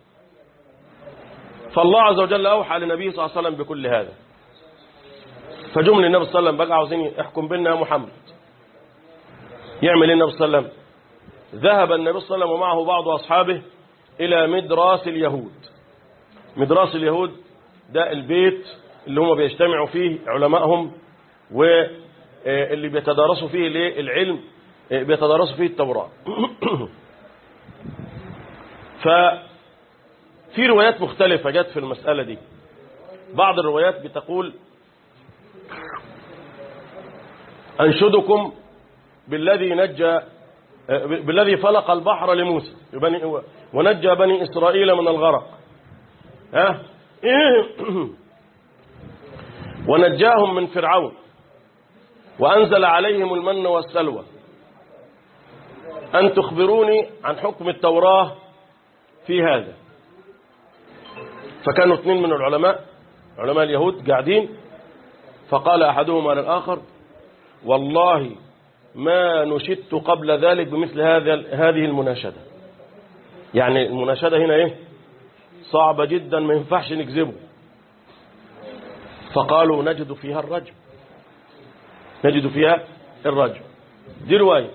Speaker 2: فالله عز وجل أوحى لنبيه صلى الله عليه وسلم بكل هذا فجمل النبي صلى الله عليه وسلم بقى عاوزين يحكم بيننا يا محمد يعمل النبي صلى الله عليه وسلم ذهب النبي صلى الله عليه وسلم ومعه بعض أصحابه إلى مدراس اليهود مدراس اليهود ده البيت اللي هم بيجتمعوا فيه علمائهم واللي بيتدارسوا فيه العلم بيتدارسوا فيه التوراة ففي روايات مختلفة جت في المسألة دي بعض الروايات بتقول أنشدكم بالذي نجى بالذي فلق البحر لموسى ونجى بني إسرائيل من الغرق ها ونجاهم من فرعون وأنزل عليهم المن والسلوى أن تخبروني عن حكم التوراة في هذا فكانوا اثنين من العلماء علماء اليهود قاعدين فقال أحدهما للآخر والله ما نشدت قبل ذلك بمثل هذا هذه المناشدة يعني المناشدة هنا ايه صعبة جدا ما ينفعش نكذبه فقالوا نجد فيها الرجم نجد فيها الرجم دي رواية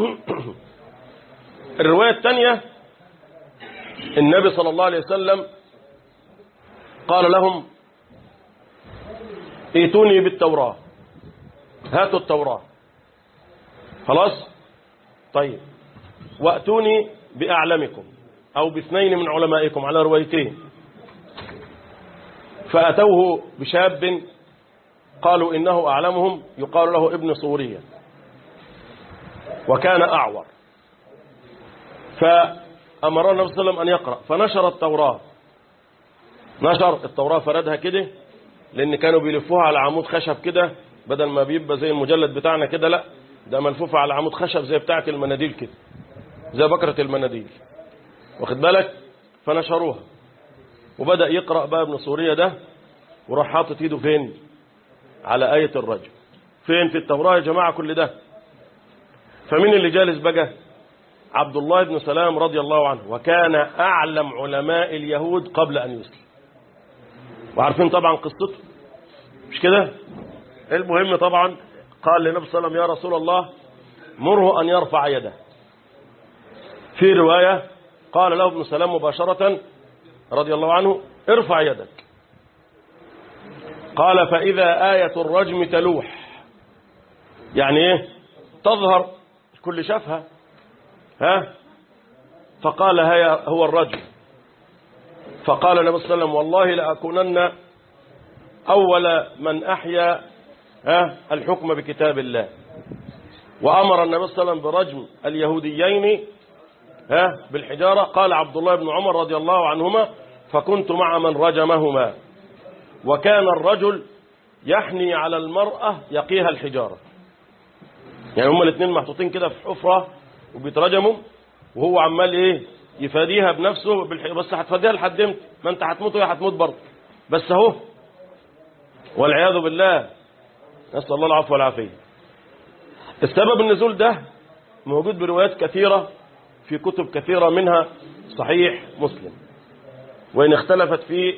Speaker 2: الرواية الثانية النبي صلى الله عليه وسلم قال لهم ائتوني بالتوراة هاتوا التوراة خلاص طيب واتوني بأعلمكم أو باثنين من علمائكم على روايتين فأتوه بشاب قالوا إنه أعلمهم يقال له ابن صورية وكان أعور فأمر النبي صلى الله عليه وسلم أن يقرأ فنشر التوراة نشر التوراة فردها كده لأن كانوا بيلفوها على عمود خشب كده بدل ما بيبقى زي المجلد بتاعنا كده لا ده ملفوفة على عمود خشب زي بتاعة المناديل كده زي بكرة المناديل واخد بالك فنشروها وبدأ يقرأ بقى ابن سوريا ده وراح حاطط ايده فين على آية الرجل فين في التوراة يا جماعة كل ده فمين اللي جالس بقى عبد الله بن سلام رضي الله عنه وكان أعلم علماء اليهود قبل أن يسلم وعارفين طبعا قصته مش كده المهم طبعا قال لنبي صلى الله عليه وسلم يا رسول الله مره أن يرفع يده في رواية قال له ابن سلام مباشرة رضي الله عنه ارفع يدك قال فإذا آية الرجم تلوح يعني ايه تظهر كل شافها ها فقال هي هو الرجم فقال النبي صلى الله عليه وسلم والله لأكونن أول من أحيا ها الحكم بكتاب الله وأمر النبي صلى الله عليه وسلم برجم اليهوديين ها بالحجارة قال عبد الله بن عمر رضي الله عنهما فكنت مع من رجمهما وكان الرجل يحني على المرأة يقيها الحجارة يعني هما الاثنين محطوطين كده في حفرة وبيترجموا وهو عمال ايه يفاديها بنفسه بالح... بس هتفاديها لحد امتى ما انت هتموت وهي هتموت برضه بس اهو والعياذ بالله نسال الله العفو والعافيه السبب النزول ده موجود بروايات كثيره في كتب كثيره منها صحيح مسلم وان اختلفت في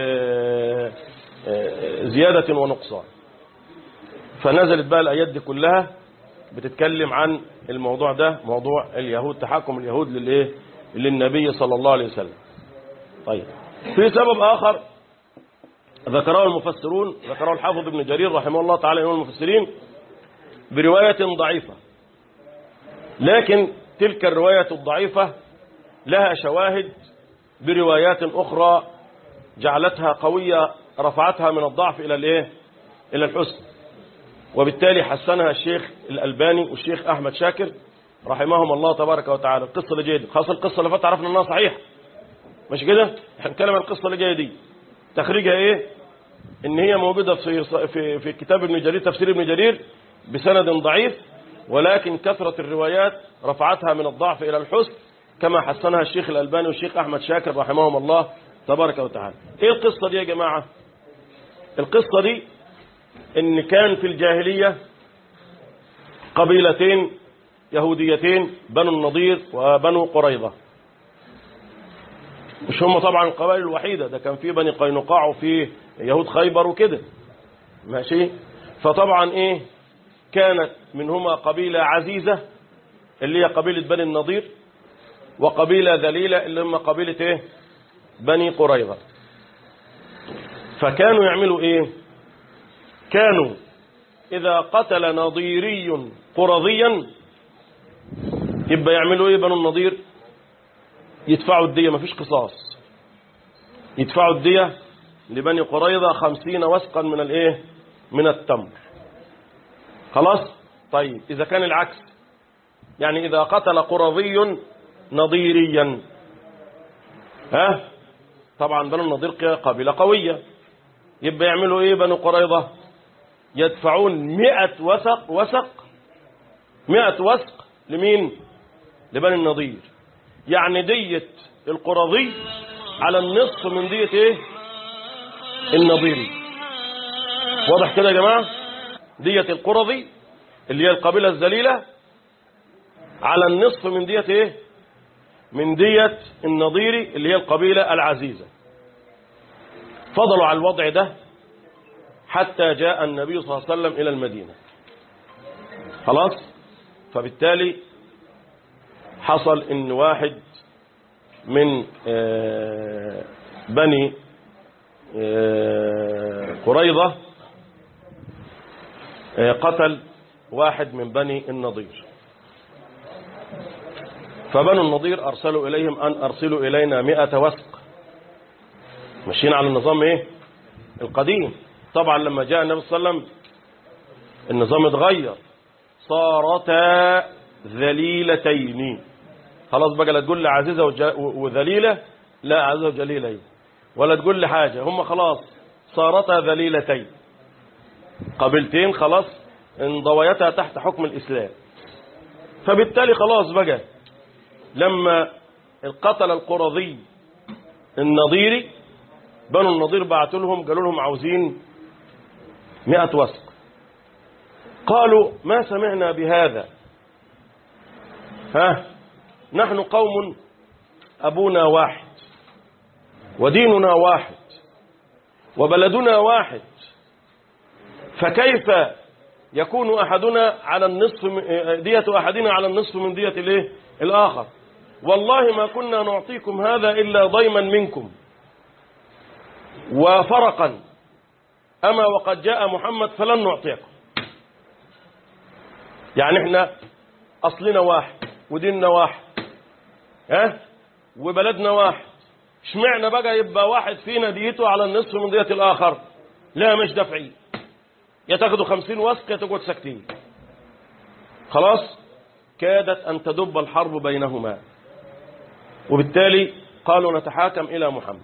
Speaker 2: زياده ونقصان فنزلت بقى الايات دي كلها بتتكلم عن الموضوع ده موضوع اليهود تحكم اليهود للايه للنبي صلى الله عليه وسلم طيب في سبب آخر ذكره المفسرون ذكره الحافظ ابن جرير رحمه الله تعالى من المفسرين برواية ضعيفة لكن تلك الرواية الضعيفة لها شواهد بروايات أخرى جعلتها قوية رفعتها من الضعف إلى الايه إلى الحسن وبالتالي حسنها الشيخ الألباني والشيخ أحمد شاكر رحمهم الله تبارك وتعالى القصة اللي جاية دي خاصة القصة اللي فاتت عرفنا انها صحيحة مش كده احنا بنتكلم عن القصة اللي جاية دي تخريجها ايه ان هي موجودة في في في كتاب ابن جرير تفسير ابن جرير بسند ضعيف ولكن كثرة الروايات رفعتها من الضعف إلى الحسن كما حسنها الشيخ الألباني والشيخ أحمد شاكر رحمهم الله تبارك وتعالى إيه القصة دي يا جماعة القصة دي إن كان في الجاهلية قبيلتين يهوديتين بنو النضير وبنو قريظة مش هم طبعا القبائل الوحيدة ده كان في بني قينقاع وفي يهود خيبر وكده ماشي فطبعا ايه كانت منهما قبيلة عزيزة اللي هي قبيلة بني النضير وقبيلة ذليلة اللي هم قبيلة ايه بني قريظة فكانوا يعملوا ايه كانوا اذا قتل نضيري قرظيا يبقى يعملوا ايه بنو النضير يدفعوا الدية مفيش قصاص يدفعوا الدية لبني قريظة خمسين وسقا من الايه من التمر خلاص طيب إذا كان العكس يعني إذا قتل قرظي نضيريا ها طبعا بنو النضير قبيلة قوية يبقى يعملوا ايه بنو قريظة يدفعون مئة وسق وسق مئة وسق لمين لبني النضير يعني دية القرظي على النصف من دية ايه النضيري واضح كده يا جماعة دية القرظي اللي هي القبيلة الذليلة على النصف من دية ايه من دية النضيري اللي هي القبيلة العزيزة فضلوا على الوضع ده حتى جاء النبي صلى الله عليه وسلم إلى المدينة خلاص فبالتالي حصل ان واحد من بني قريضة قتل واحد من بني النضير فبنو النضير أرسلوا إليهم أن أرسلوا إلينا مئة وسق ماشيين على النظام إيه القديم طبعا لما جاء النبي صلى الله عليه وسلم النظام اتغير صارتا ذليلتين خلاص بقى لا تقول لي عزيزة وذليلة لا عزيزة وجليلة ولا تقول لي حاجة هم خلاص صارتا ذليلتين قبيلتين خلاص انضويتا تحت حكم الإسلام فبالتالي خلاص بقى لما القتل القرظي النضيري بنو النضير بعتوا لهم قالوا لهم عاوزين مئة وسق قالوا ما سمعنا بهذا ها نحن قوم أبونا واحد وديننا واحد وبلدنا واحد فكيف يكون أحدنا على النصف دية أحدنا على النصف من دية الايه الآخر والله ما كنا نعطيكم هذا إلا ضيما منكم وفرقا أما وقد جاء محمد فلن نعطيكم يعني احنا أصلنا واحد وديننا واحد ها وبلدنا واحد اشمعنا بقى يبقى واحد فينا ديته على النصف من دية الآخر لا مش دفعي يا تاخدوا خمسين وسق يا تقعد ساكتين خلاص كادت أن تدب الحرب بينهما وبالتالي قالوا نتحاكم إلى محمد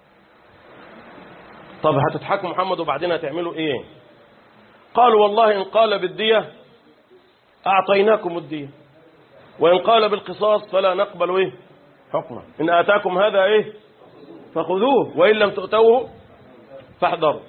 Speaker 2: طب هتتحاكم محمد وبعدين هتعملوا ايه قالوا والله إن قال بالدية أعطيناكم الدية وإن قال بالقصاص فلا نقبل إيه حكمه إن آتاكم هذا إيه فخذوه وإن لم تؤتوه فاحذروا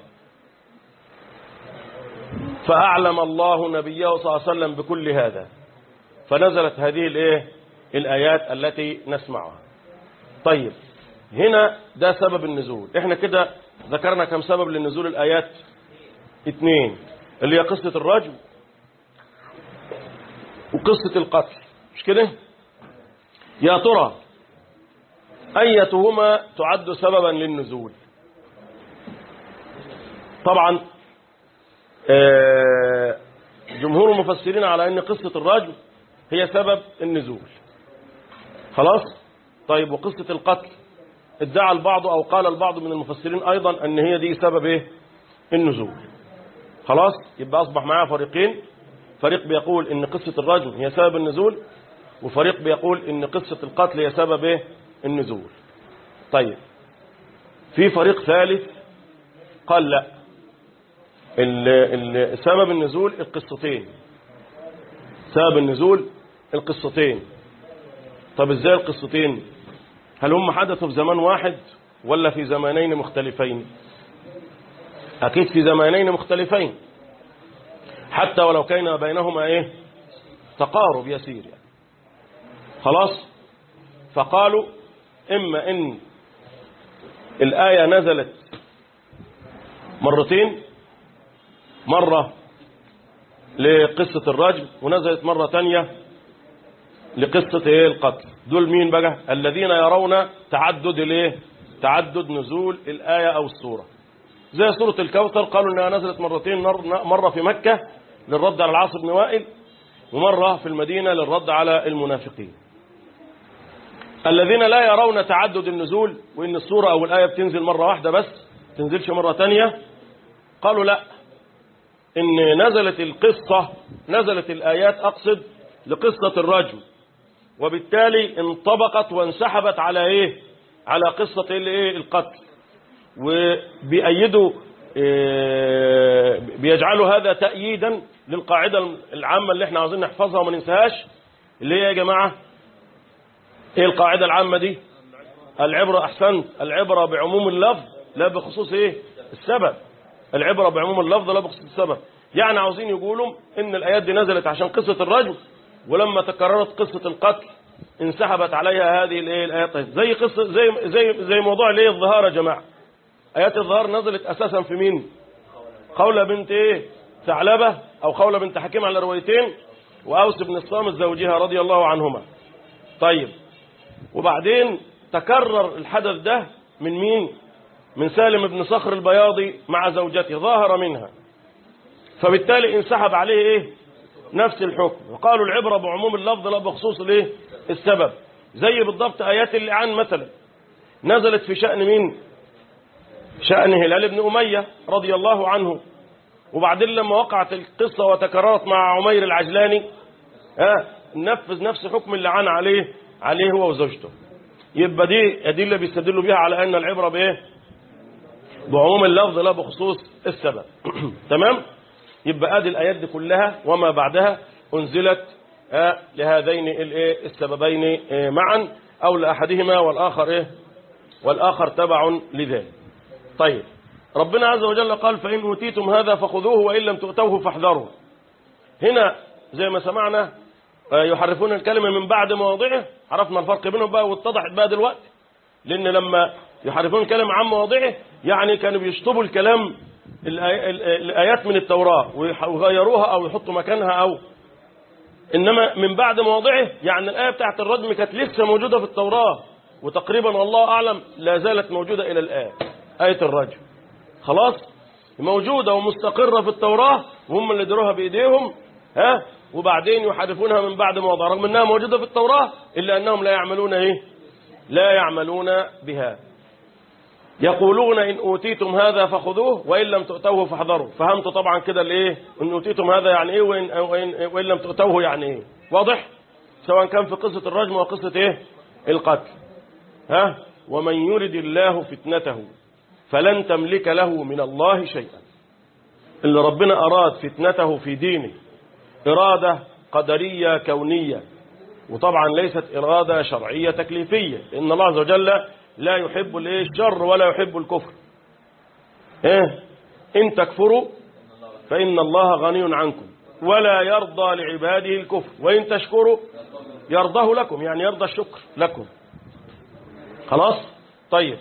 Speaker 2: فأعلم الله نبيه صلى الله عليه وسلم بكل هذا فنزلت هذه الإيه الآيات التي نسمعها طيب هنا ده سبب النزول احنا كده ذكرنا كم سبب للنزول الآيات اثنين اللي هي قصة الرجل وقصة القتل مش كده يا ترى أيتهما تعد سببا للنزول طبعا جمهور المفسرين على أن قصة الرجل هي سبب النزول خلاص طيب وقصة القتل ادعى البعض أو قال البعض من المفسرين أيضا أن هي دي سبب إيه؟ النزول خلاص يبقى أصبح معاه فريقين فريق بيقول أن قصة الرجل هي سبب النزول وفريق بيقول ان قصة القتل هي سبب ايه النزول طيب في فريق ثالث قال لا ال- ال- سبب النزول القصتين سبب النزول القصتين طب ازاي القصتين هل هم حدثوا في زمان واحد ولا في زمانين مختلفين اكيد في زمانين مختلفين حتى ولو كان بينهما ايه تقارب يسير يعني. خلاص فقالوا اما ان الايه نزلت مرتين مره لقصه الرجم ونزلت مره تانية لقصه ايه القتل دول مين بقى الذين يرون تعدد الايه تعدد نزول الايه او السوره زي سورة الكوثر قالوا انها نزلت مرتين نر- مرة في مكة للرد على العاص بن وائل ومرة في المدينة للرد على المنافقين الذين لا يرون تعدد النزول وان السورة او الآية بتنزل مرة واحدة بس تنزلش مرة تانية قالوا لا ان نزلت القصة نزلت الآيات اقصد لقصة الرجل وبالتالي انطبقت وانسحبت على ايه على قصة الايه القتل وبيأيدوا آه، بيجعلوا هذا تأييدا للقاعدة العامة اللي احنا عاوزين نحفظها وما ننساهاش اللي هي يا جماعة ايه القاعدة العامة دي العبرة احسنت العبرة بعموم اللفظ لا بخصوص ايه السبب العبرة بعموم اللفظ لا بخصوص السبب يعني عاوزين يقولوا ان الايات دي نزلت عشان قصة الرجل ولما تكررت قصة القتل انسحبت عليها هذه الايه الايات طيب زي قصة زي زي زي موضوع الايه الظهار يا جماعة آيات الظهار نزلت أساسا في مين خولة بنت إيه ثعلبة أو خولة بنت حكيم على روايتين وأوس بن الصامت زوجها رضي الله عنهما طيب وبعدين تكرر الحدث ده من مين من سالم بن صخر البياضي مع زوجته ظاهر منها فبالتالي انسحب عليه ايه نفس الحكم وقالوا العبرة بعموم اللفظ لا بخصوص الايه السبب زي بالضبط آيات اللعان مثلا نزلت في شأن مين شأن هلال بن أمية رضي الله عنه وبعدين لما وقعت القصة وتكررت مع عمير العجلاني ها نفذ نفس حكم اللعان عليه عليه هو وزوجته يبقى دي أدلة بيستدلوا بيها على أن العبرة بإيه بعموم اللفظ لا بخصوص السبب تمام يبقى ادي الآيات دي كلها وما بعدها أنزلت آه، لهذين الإيه السببين آه، معا أو لأحدهما والآخر إيه والآخر تبع لذلك طيب ربنا عز وجل قال فإن أوتيتم هذا فخذوه وإن لم تؤتوه فاحذروا هنا زي ما سمعنا آه، يحرفون الكلمة من بعد مواضعه عرفنا الفرق بينهم بقى واتضحت بقى دلوقتي لأن لما يحرفون الكلمة عن مواضعه يعني كانوا بيشطبوا الكلام الآي- ال- الآيات من التوراة ويح- ويغيروها أو يحطوا مكانها أو إنما من بعد مواضعه يعني الآية بتاعت الرجم كانت لسه موجودة في التوراة وتقريبا والله أعلم لا زالت موجودة إلى الآن آية الرجم خلاص موجودة ومستقرة في التوراة وهم اللي دروها بإيديهم ها وبعدين يحرفونها من بعد مواضع رغم أنها موجودة في التوراة إلا أنهم لا يعملون إيه لا يعملون بها يقولون إن أوتيتم هذا فخذوه وإن لم تؤتوه فاحذروا فهمت طبعا كده الإيه إن أوتيتم هذا يعني إيه وإن, وإن, وإن لم تؤتوه يعني إيه واضح سواء كان في قصة الرجم وقصة إيه القتل ها ومن يرد الله فتنته فلن تملك له من الله شيئا اللي ربنا أراد فتنته في دينه إرادة قدرية كونية وطبعا ليست إرادة شرعية تكليفية إن الله عز وجل لا يحب الإيه الشر ولا يحب الكفر إيه إن تكفروا فإن الله غني عنكم ولا يرضى لعباده الكفر وإن تشكروا يرضاه لكم يعني يرضى الشكر لكم خلاص طيب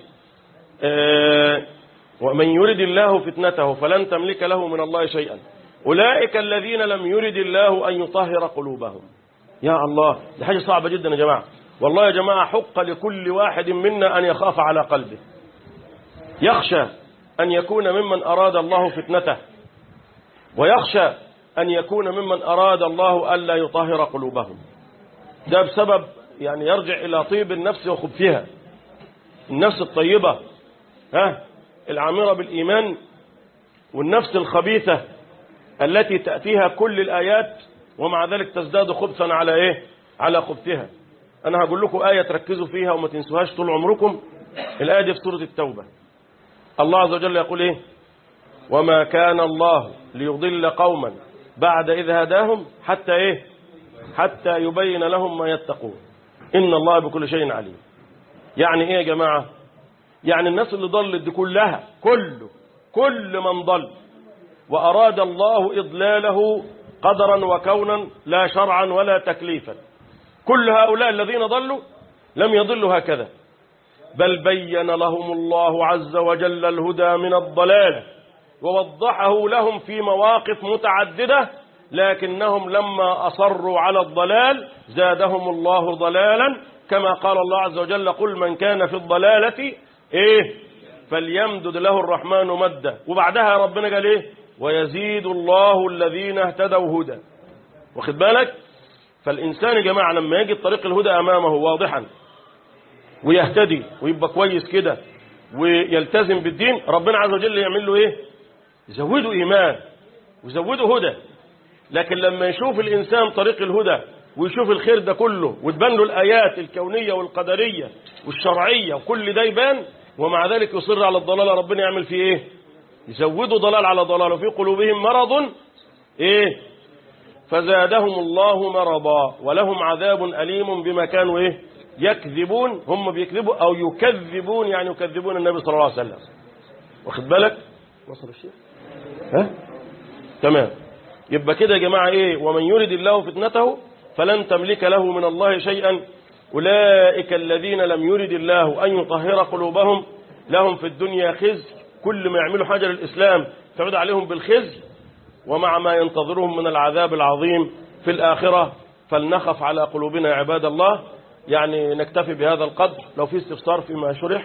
Speaker 2: آه ومن يرد الله فتنته فلن تملك له من الله شيئا أولئك الذين لم يرد الله أن يطهر قلوبهم يا الله دي حاجة صعبة جدا يا جماعة والله يا جماعة حق لكل واحد منا أن يخاف على قلبه يخشى أن يكون ممن أراد الله فتنته ويخشى أن يكون ممن أراد الله ألا يطهر قلوبهم ده بسبب يعني يرجع إلى طيب النفس وخبثها النفس الطيبة ها العامرة بالإيمان والنفس الخبيثة التي تأتيها كل الآيات ومع ذلك تزداد خبثا على إيه على خبثها أنا هقول لكم آية تركزوا فيها وما تنسوهاش طول عمركم الآية دي في سورة التوبة الله عز وجل يقول إيه وما كان الله ليضل قوما بعد إذ هداهم حتى إيه حتى يبين لهم ما يتقون إن الله بكل شيء عليم يعني إيه يا جماعة يعني الناس اللي ضلت دي كلها كله كل من ضل وأراد الله إضلاله قدرا وكونا لا شرعا ولا تكليفا كل هؤلاء الذين ضلوا لم يضلوا هكذا بل بين لهم الله عز وجل الهدى من الضلال ووضحه لهم في مواقف متعددة لكنهم لما أصروا على الضلال زادهم الله ضلالا كما قال الله عز وجل قل من كان في الضلالة إيه فليمدد له الرحمن مدا وبعدها ربنا قال إيه ويزيد الله الذين اهتدوا هدى واخد بالك فالإنسان يا جماعة لما يجد طريق الهدى أمامه واضحا ويهتدي ويبقى كويس كده ويلتزم بالدين ربنا عز وجل يعمل له ايه يزوده ايمان ويزوده هدى لكن لما يشوف الانسان طريق الهدى ويشوف الخير ده كله وتبان له الايات الكونيه والقدريه والشرعيه وكل ده يبان ومع ذلك يصر على الضلال ربنا يعمل فيه ايه يزوده ضلال على ضلال وفي قلوبهم مرض ايه فزادهم الله مرضا ولهم عذاب أليم بما كانوا إيه يكذبون هم بيكذبوا أو يكذبون يعني يكذبون النبي صلى الله عليه وسلم واخد بالك وصل الشيء ها تمام يبقى كده يا جماعة إيه ومن يرد الله فتنته فلن تملك له من الله شيئا أولئك الذين لم يرد الله أن يطهر قلوبهم لهم في الدنيا خزي كل ما يعملوا حاجة للإسلام تعود عليهم بالخزي ومع ما ينتظرهم من العذاب العظيم في الآخرة فلنخف على قلوبنا يا عباد الله يعني نكتفي بهذا القدر لو في استفسار فيما شرح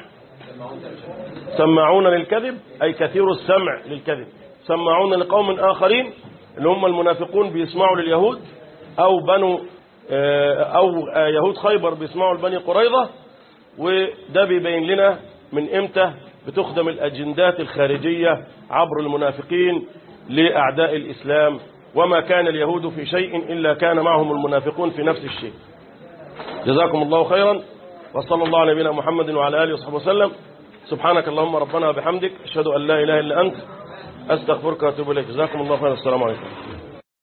Speaker 2: سماعون للكذب أي كثير السمع للكذب سماعون لقوم آخرين اللي هم المنافقون بيسمعوا لليهود أو بنو أو يهود خيبر بيسمعوا لبني قريظة وده بيبين لنا من إمتى بتخدم الأجندات الخارجية عبر المنافقين لأعداء الإسلام وما كان اليهود في شيء إلا كان معهم المنافقون في نفس الشيء جزاكم الله خيرا وصلى الله على نبينا محمد وعلى آله وصحبه وسلم سبحانك اللهم ربنا وبحمدك أشهد أن لا إله إلا أنت أستغفرك وأتوب إليك جزاكم الله خيرا السلام عليكم